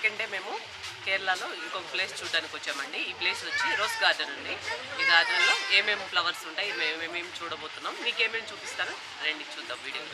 Second day మేము కేరళలో ఇంకొక ప్లేస్ చూడడానికి వచ్చామండి ఈ ప్లేస్ వచ్చి రోజ్ గార్డెన్ అండి ఈ గార్డెన్లో ఏమేమి ఫ్లవర్స్ ఉంటాయి మేము ఏమేమి చూడబోతున్నాం మీకు ఏమేమి చూపిస్తాను రండి చూద్దాం వీడియో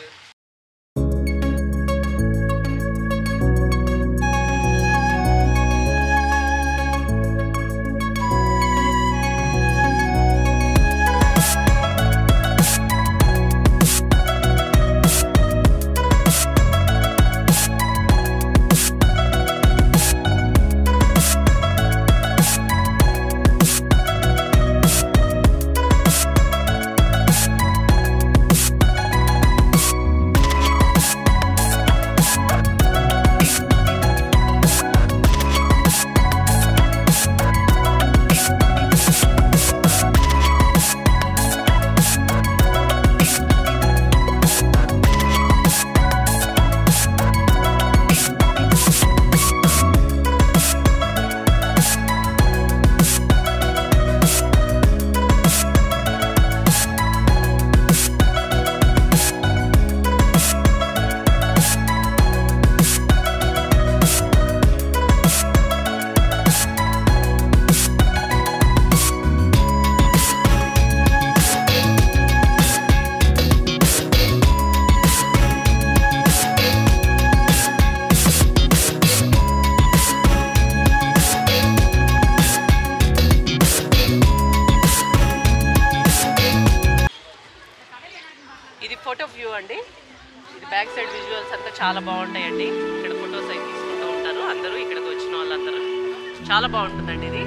ఇది ఫోటో వ్యూ అండి ఇది బ్యాక్ సైడ్ విజువల్స్ అంతా చాలా బాగుంటాయండి ఇక్కడ ఫొటోస్ అవి తీసుకుంటూ ఉంటారు అందరూ ఇక్కడికి వచ్చిన వాళ్ళందరూ చాలా బాగుంటుందండి ఇది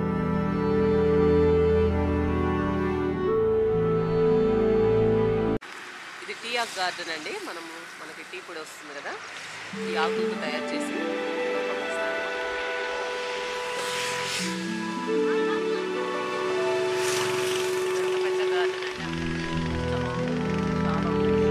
ఇది టీ ఆక్ గార్డెన్ అండి మనము మనకి టీ పొడి వస్తుంది కదా ఈ ఆకులతో తయారు చేసి పంపిస్తారు. ఎంత పెద్ద గార్డెన్ అండి చాలా ఉన్నాయి.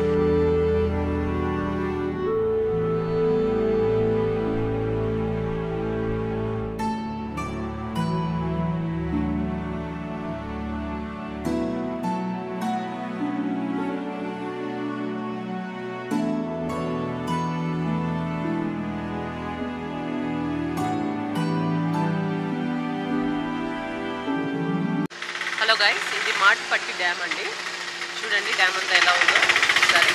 హలో గైస్ ఇది మాట్పట్టి డ్యామ్ అండి చూడండి డ్యామ్ అంతా ఎలా ఉందో సరే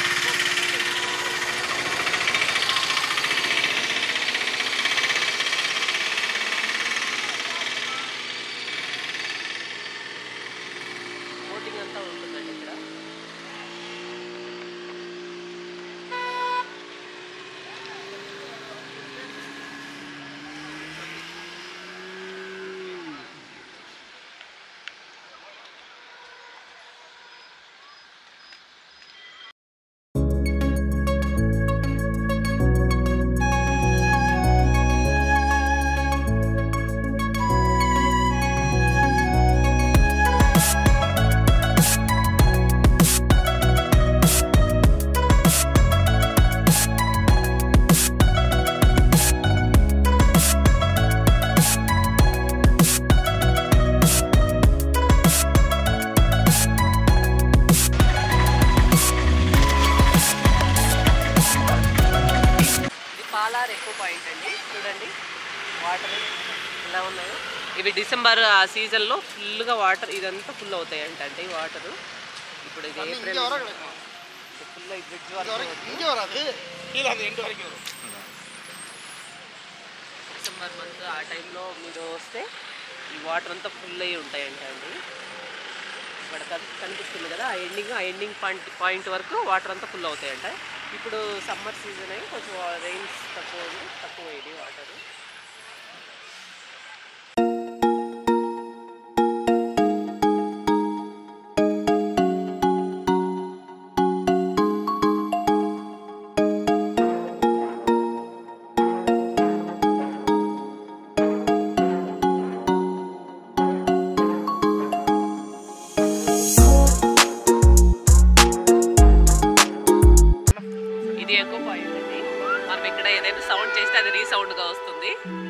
బోటింగ్ అంతా ఉంటుందండి ఇక్కడ ఇది పాలార్ ఎక్కువ పాయింట్ అండి చూడండి వాటర్ ఎలా ఉన్నాయో ఇవి డిసెంబర్ ఆ సీజన్లో ఫుల్గా వాటర్ ఇదంతా ఫుల్ అవుతాయి అంట అంటే ఈ వాటర్ ఇప్పుడు ఇది ఏప్రిల్ ఫుల్ ఈ బ్రిడ్జ్ వరకు இங்கே வராது கீழே அந்த எண்டு வரைக்கும் வரும் డిసెంబర్ మంత్ ఆ టైంలో మీరు వస్తే ఈ వాటర్ అంతా ఫుల్ అయ్యి ఉంటాయంట అండి ఇక్కడ కన్- కనిపిస్తుంది కదా ఆ ఎండింగ్ ఆ ఎండింగ్ పాయింట్ పాయింట్ వరకు వాటర్ అంతా ఫుల్ అవుతాయంట ఇప్పుడు సమ్మర్ సీజన్ అయ్యి కొంచెం రెయిన్స్ తక్కువ ఉంది తక్కువ అయ్యింది వాటర్ ఇది ఎక్కువ పాయింట్ అండి మనం ఇక్కడ ఏదైనా సౌండ్ చేస్తే అది రీసౌండ్గా వస్తుంది